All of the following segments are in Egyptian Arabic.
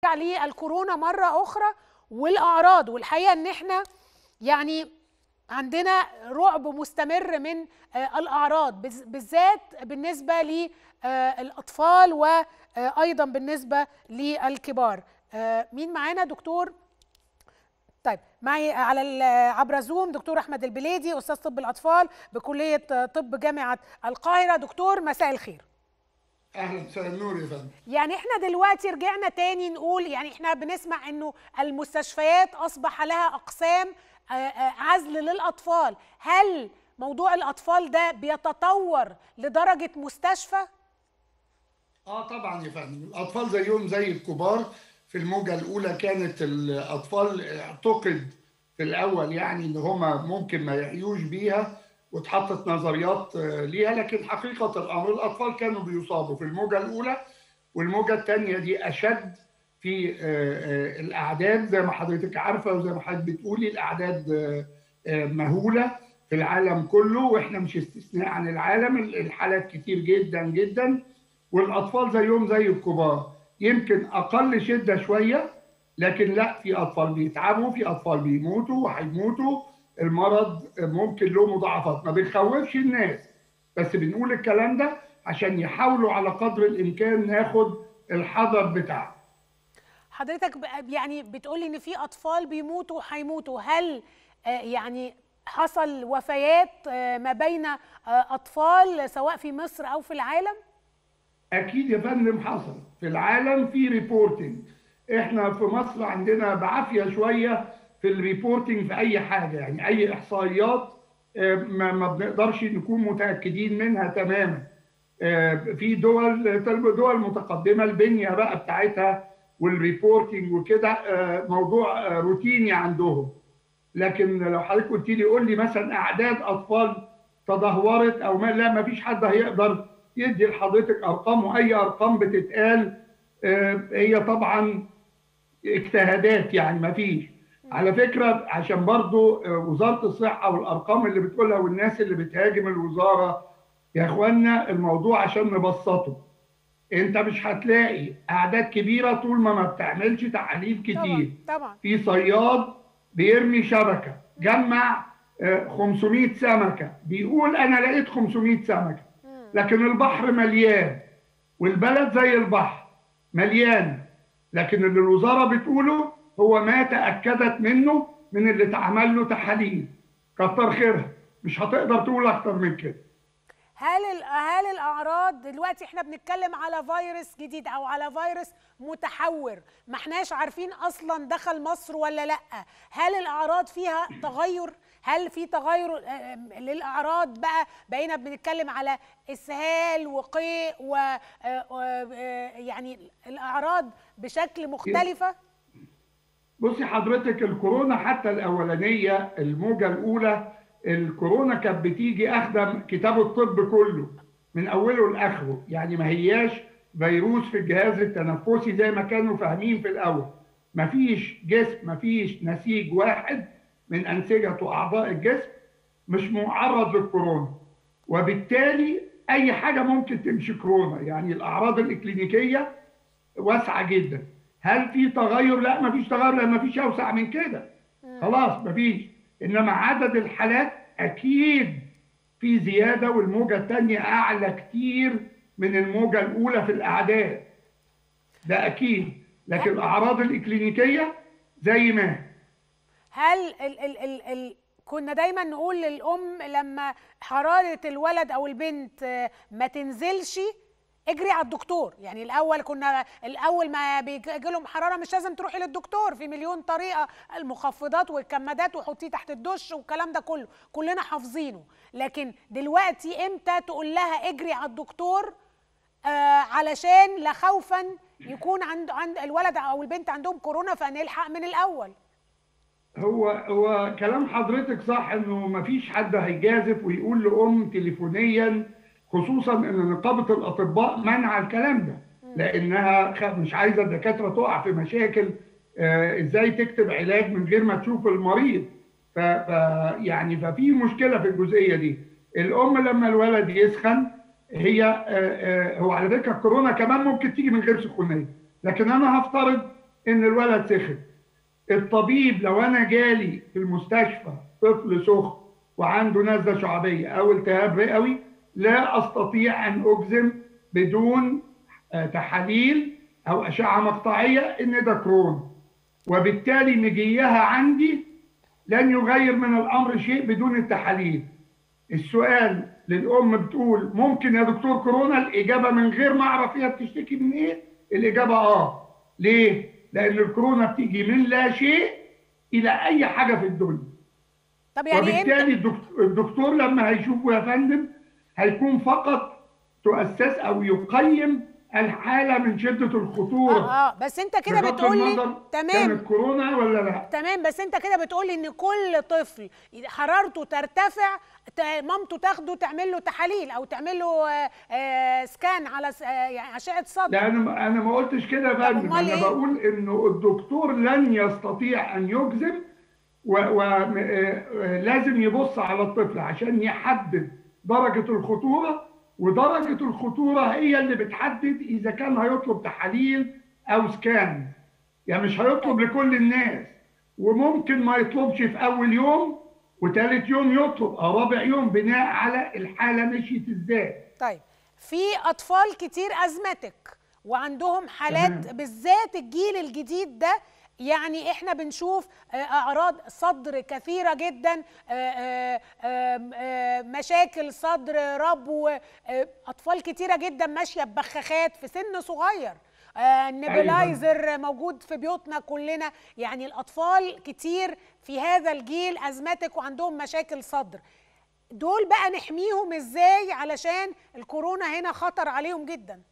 نرجع للكورونا مره اخرى والاعراض والحقيقه ان احنا يعني عندنا رعب مستمر من آه، الاعراض بز- بالذات بالنسبه للاطفال وايضا بالنسبه للكبار آه، مين معانا دكتور طيب معي على ال- عبر زوم دكتور احمد البليدي استاذ طب الاطفال بكليه طب جامعه القاهره دكتور مساء الخير اهلا مساء النور يا فندم يعني احنا دلوقتي رجعنا تاني نقول يعني احنا بنسمع انه المستشفيات اصبح لها اقسام آه، آه، عزل للاطفال هل موضوع الاطفال ده بيتطور لدرجه مستشفى اه طبعا يا فندم الاطفال زيهم زي الكبار في الموجه الاولى كانت الاطفال اعتقد في الاول يعني ان هم ممكن ما يحيوش بيها واتحطت نظريات آه، ليها لكن حقيقه الامر الاطفال كانوا بيصابوا في الموجه الاولى والموجه الثانيه دي اشد في آه، آه، الاعداد زي ما حضرتك عارفه وزي ما حضرتك بتقولي الاعداد آه، آه، مهوله في العالم كله واحنا مش استثناء عن العالم الحالات كتير جدا جدا والاطفال زيهم زي الكبار يمكن اقل شده شويه لكن لا في اطفال بيتعبوا في اطفال بيموتوا وهيموتوا المرض ممكن له مضاعفات ما بنخوفش الناس بس بنقول الكلام ده عشان يحاولوا على قدر الامكان ناخد الحذر بتاعه حضرتك ب- يعني بتقولي ان في اطفال بيموتوا وهيموتوا هل آه، يعني حصل وفيات آه، ما بين آه، اطفال سواء في مصر او في العالم اكيد يا فندم حصل في العالم في ريبورتنج احنا في مصر عندنا بعافيه شويه في الريبورتنج في اي حاجه يعني اي احصائيات آه، ما ما بنقدرش نكون متاكدين منها تماما آه، في دول دول متقدمه البنيه بقى بتاعتها والريبورتنج وكده آه، موضوع آه، روتيني عندهم لكن لو حضرتك قلت لي قول لي مثلا اعداد اطفال تدهورت او ما لا ما فيش حد هيقدر يدي لحضرتك ارقام واي ارقام بتتقال آه، هي طبعا اجتهادات يعني ما فيش على فكره عشان برضو آه، وزاره الصحه والارقام اللي بتقولها والناس اللي بتهاجم الوزاره يا اخوانا الموضوع عشان نبسطه انت مش هتلاقي اعداد كبيره طول ما ما بتعملش تحاليل كتير طبعا طبعا في صياد بيرمي شبكه جمع آه، 500 سمكه بيقول انا لقيت 500 سمكه لكن البحر مليان والبلد زي البحر مليان لكن اللي الوزاره بتقوله هو ما تاكدت منه من اللي اتعمل له تحاليل كتر خيرها مش هتقدر تقول اكتر من كده هل ال- هل الاعراض دلوقتي احنا بنتكلم على فيروس جديد او على فيروس متحور ما احناش عارفين اصلا دخل مصر ولا لا هل الاعراض فيها تغير هل في تغير آه، للاعراض بقى بقينا بنتكلم على اسهال وقيء و آه، آه، يعني الاعراض بشكل مختلفه بصي حضرتك الكورونا حتى الاولانيه الموجه الاولى الكورونا كانت بتيجي اخدم كتاب الطب كله من اوله لاخره يعني ما هياش فيروس في الجهاز التنفسي زي ما كانوا فاهمين في الاول مفيش جسم مفيش نسيج واحد من انسجه واعضاء الجسم مش معرض للكورونا وبالتالي اي حاجه ممكن تمشي كورونا يعني الاعراض الاكلينيكيه واسعه جدا هل في تغير لا مفيش تغير لان مفيش اوسع من كده خلاص مفيش انما عدد الحالات اكيد في زياده والموجه الثانيه اعلى كتير من الموجه الاولى في الاعداد ده اكيد لكن الاعراض الاكلينيكيه زي ما هي. هل ال ال ال ال كنا دايما نقول للام لما حراره الولد او البنت آه، ما تنزلش اجري على الدكتور يعني الاول كنا الاول ما بيجي لهم حراره مش لازم تروحي للدكتور في مليون طريقه المخفضات والكمادات وحطيه تحت الدش والكلام ده كله كلنا حافظينه لكن دلوقتي امتى تقول لها اجري على الدكتور آه علشان لا خوفا يكون عند عند الولد او البنت عندهم كورونا فنلحق من الاول هو هو كلام حضرتك صح انه مفيش حد هيجازف ويقول لام تليفونيا خصوصا ان نقابه الاطباء منع الكلام ده لانها خ- مش عايزه الدكاتره تقع في مشاكل آه، ازاي تكتب علاج من غير ما تشوف المريض ف ف- يعني ففي مشكله في الجزئيه دي الام لما الولد يسخن هي آه، آه، هو على فكره الكورونا كمان ممكن تيجي من غير سخونيه لكن انا هفترض ان الولد سخن الطبيب لو انا جالي في المستشفى طفل سخن وعنده نزله شعبيه او التهاب رئوي لا استطيع ان اجزم بدون آه، تحاليل او اشعه مقطعيه ان ده كورونا وبالتالي مجيها عندي لن يغير من الامر شيء بدون التحاليل السؤال للام بتقول ممكن يا دكتور كورونا الاجابه من غير ما اعرف هي بتشتكي من ايه الاجابه اه ليه لان الكورونا بتيجي من لا شيء الى اي حاجه في الدنيا طب يعني وبالتالي امتى الدكتور, الدكتور لما هيشوفه يا فندم هيكون فقط تؤسس او يقيم الحاله من شده الخطوره اه اه بس انت كده بغض بتقول لي النظر تمام كانت كورونا ولا لا تمام بس انت كده بتقولي ان كل طفل حرارته ترتفع ت- مامته تاخده تعمل له تحاليل او تعمل له آه، آه، سكان على س- آه، يعني اشعه صدر لا انا انا ما قلتش كده يا فندم أمال انا إيه؟ بقول انه الدكتور لن يستطيع ان يجزم ولازم يبص على الطفل عشان يحدد درجه الخطوره ودرجه الخطوره هي اللي بتحدد اذا كان هيطلب تحاليل او سكان يعني مش هيطلب لكل الناس وممكن ما يطلبش في اول يوم وثالث يوم يطلب او رابع يوم بناء على الحاله مشيت ازاي طيب في اطفال كتير ازمتك وعندهم حالات تمام. بالذات الجيل الجديد ده يعني احنا بنشوف آه، اعراض صدر كثيره جدا آه، آه، آم، آه، مشاكل صدر ربو آه، اطفال كتيره جدا ماشيه ببخاخات في سن صغير آه، النبلايزر موجود في بيوتنا كلنا يعني الاطفال كتير في هذا الجيل ازمتك وعندهم مشاكل صدر دول بقى نحميهم ازاي علشان الكورونا هنا خطر عليهم جدا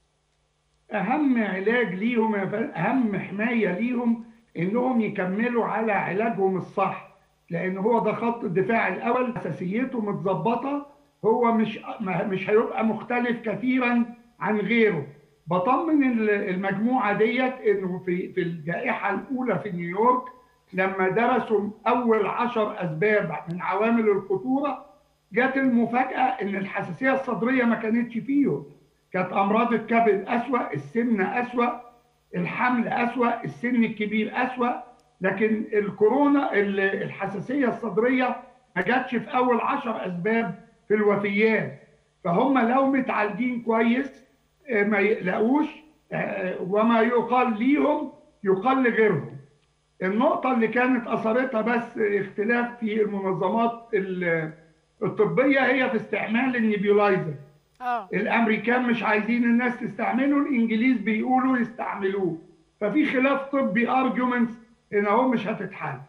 اهم علاج ليهم يا فندم اهم حمايه ليهم انهم يكملوا على علاجهم الصح لان هو ده خط الدفاع الاول اساسيته متظبطه هو مش ما- مش هيبقى مختلف كثيرا عن غيره بطمن ال- المجموعه ديت انه في في الجائحه الاولى في نيويورك لما درسوا اول عشر اسباب من عوامل الخطوره جت المفاجاه ان الحساسيه الصدريه ما كانتش فيهم كانت امراض الكبد اسوا السمنه اسوا الحمل اسوا السن الكبير اسوا لكن الكورونا ال- الحساسيه الصدريه ما جاتش في اول عشر اسباب في الوفيات فهم لو متعالجين كويس آه، ما يقلقوش آه، وما يقال ليهم يقال لغيرهم النقطة اللي كانت أثرتها بس اختلاف في المنظمات ال- الطبية هي في استعمال النيبيولايزر اه الامريكان مش عايزين الناس تستعمله الانجليز بيقولوا يستعملوه ففي خلاف طبي ارجيومنتس هنا هو مش هتتحل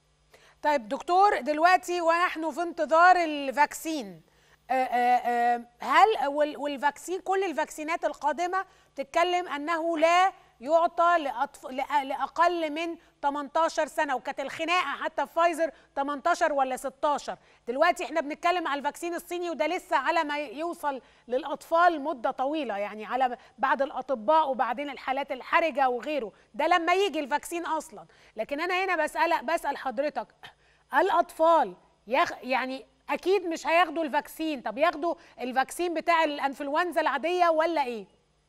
طيب دكتور دلوقتي ونحن في انتظار الفاكسين آه، آه، آه، هل وال- والفاكسين كل الفاكسينات القادمة بتتكلم أنه لا يعطى لأطف... لأ- لأقل من 18 سنة وكانت الخناقة حتى في فايزر 18 ولا 16 دلوقتي احنا بنتكلم على الفاكسين الصيني وده لسه على ما يوصل للأطفال مدة طويلة يعني على بعد الأطباء وبعدين الحالات الحرجة وغيره ده لما يجي الفاكسين أصلا لكن أنا هنا بسأل بسأل حضرتك الأطفال يخ يعني اكيد مش هياخدوا الفاكسين طب ياخدوا الفاكسين بتاع الانفلونزا العاديه ولا ايه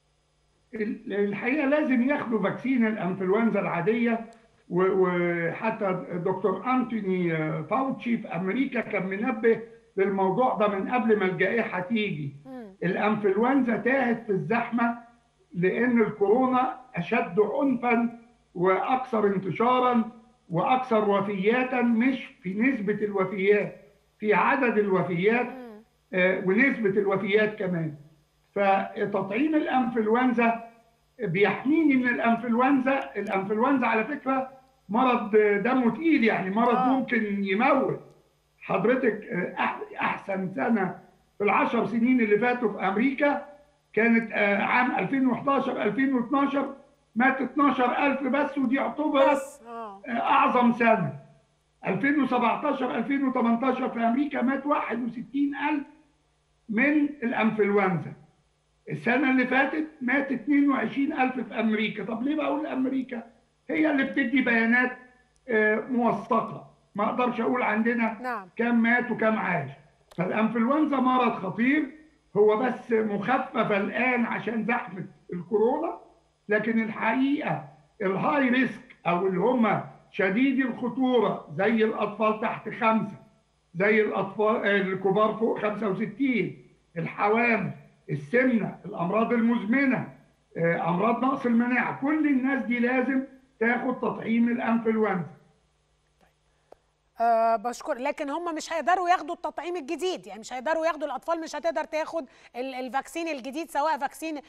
ال- الحقيقه لازم ياخدوا فاكسين الانفلونزا العاديه و- وحتى الدكتور انتوني فاوتشي في امريكا كان منبه للموضوع ده من قبل ما الجائحه تيجي الانفلونزا تاهت في الزحمه لان الكورونا اشد عنفا واكثر انتشارا واكثر وفياتا مش في نسبه الوفيات في عدد الوفيات آه، ونسبه الوفيات كمان فتطعيم الانفلونزا بيحميني من الانفلونزا الانفلونزا على فكره مرض دمه تقيل يعني مرض آه. ممكن يموت حضرتك آه، أح- احسن سنه في العشر سنين اللي فاتوا في امريكا كانت آه، عام 2011 2012 مات 12000 بس ودي اعتبرت بس اه اعظم سنه 2017 2018 في امريكا مات 61000 من الانفلونزا السنه اللي فاتت مات 22000 في امريكا طب ليه بقول امريكا هي اللي بتدي بيانات آه، موثقه ما اقدرش اقول عندنا نعم. كم مات وكم عاش فالانفلونزا مرض خطير هو بس مخفف الان عشان زحمه الكورونا لكن الحقيقه الهاي ريسك او اللي هم شديدي الخطوره زي الاطفال تحت خمسه زي الاطفال الكبار فوق 65 الحوامل السمنه الامراض المزمنه امراض نقص المناعه كل الناس دي لازم تاخد تطعيم الانفلونزا أه بشكر لكن هم مش هيقدروا ياخدوا التطعيم الجديد يعني مش هيقدروا ياخدوا الاطفال مش هتقدر تاخد الفاكسين الجديد سواء فاكسين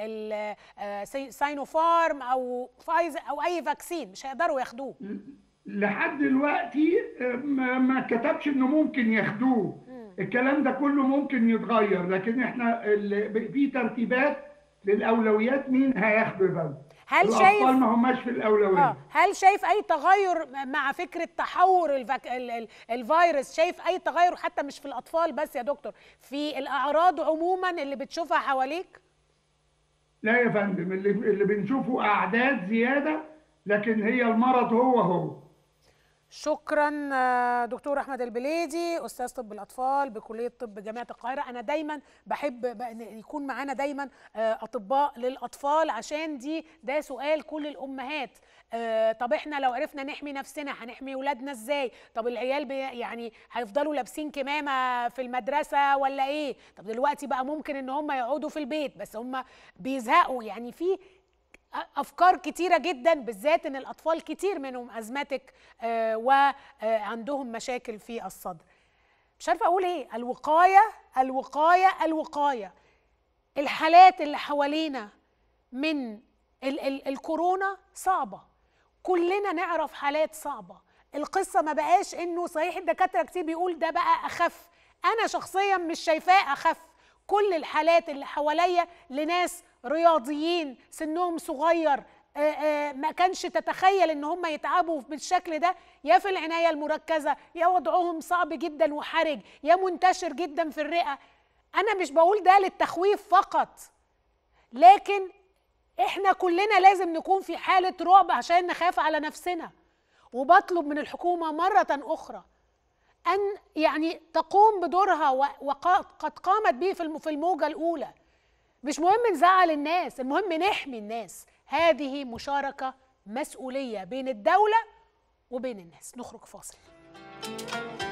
ساينوفارم او فايزر او اي فاكسين مش هيقدروا ياخدوه لحد دلوقتي ما كتبش انه ممكن ياخدوه الكلام ده كله ممكن يتغير لكن احنا في ترتيبات للاولويات مين هياخدوا بالهم هل شايف الاطفال ما هماش في الاولويه آه. هل شايف اي تغير مع فكره تحور الفك... ال... ال... الفيروس شايف اي تغير حتى مش في الاطفال بس يا دكتور في الاعراض عموما اللي بتشوفها حواليك لا يا فندم اللي اللي بنشوفه اعداد زياده لكن هي المرض هو هو شكرا دكتور احمد البليدي استاذ طب الاطفال بكليه طب جامعه القاهره انا دايما بحب يكون معانا دايما اطباء للاطفال عشان دي ده سؤال كل الامهات طب احنا لو عرفنا نحمي نفسنا هنحمي ولادنا ازاي طب العيال بي يعني هيفضلوا لابسين كمامه في المدرسه ولا ايه طب دلوقتي بقى ممكن ان هم يقعدوا في البيت بس هم بيزهقوا يعني في افكار كتيره جدا بالذات ان الاطفال كتير منهم ازماتيك آه وعندهم مشاكل في الصدر مش عارفه اقول ايه الوقايه الوقايه الوقايه الحالات اللي حوالينا من ال ال الكورونا صعبه كلنا نعرف حالات صعبه القصه ما بقاش انه صحيح الدكاتره كتير بيقول ده بقى اخف انا شخصيا مش شايفاه اخف كل الحالات اللي حواليا لناس رياضيين سنهم صغير آآ آآ ما كانش تتخيل ان هم يتعبوا بالشكل ده يا في العنايه المركزه يا وضعهم صعب جدا وحرج يا منتشر جدا في الرئه انا مش بقول ده للتخويف فقط لكن احنا كلنا لازم نكون في حاله رعب عشان نخاف على نفسنا وبطلب من الحكومه مره اخرى ان يعني تقوم بدورها وقد قامت به في الموجه الاولى مش مهم نزعل الناس المهم نحمي الناس هذه مشاركة مسؤولية بين الدولة وبين الناس نخرج فاصل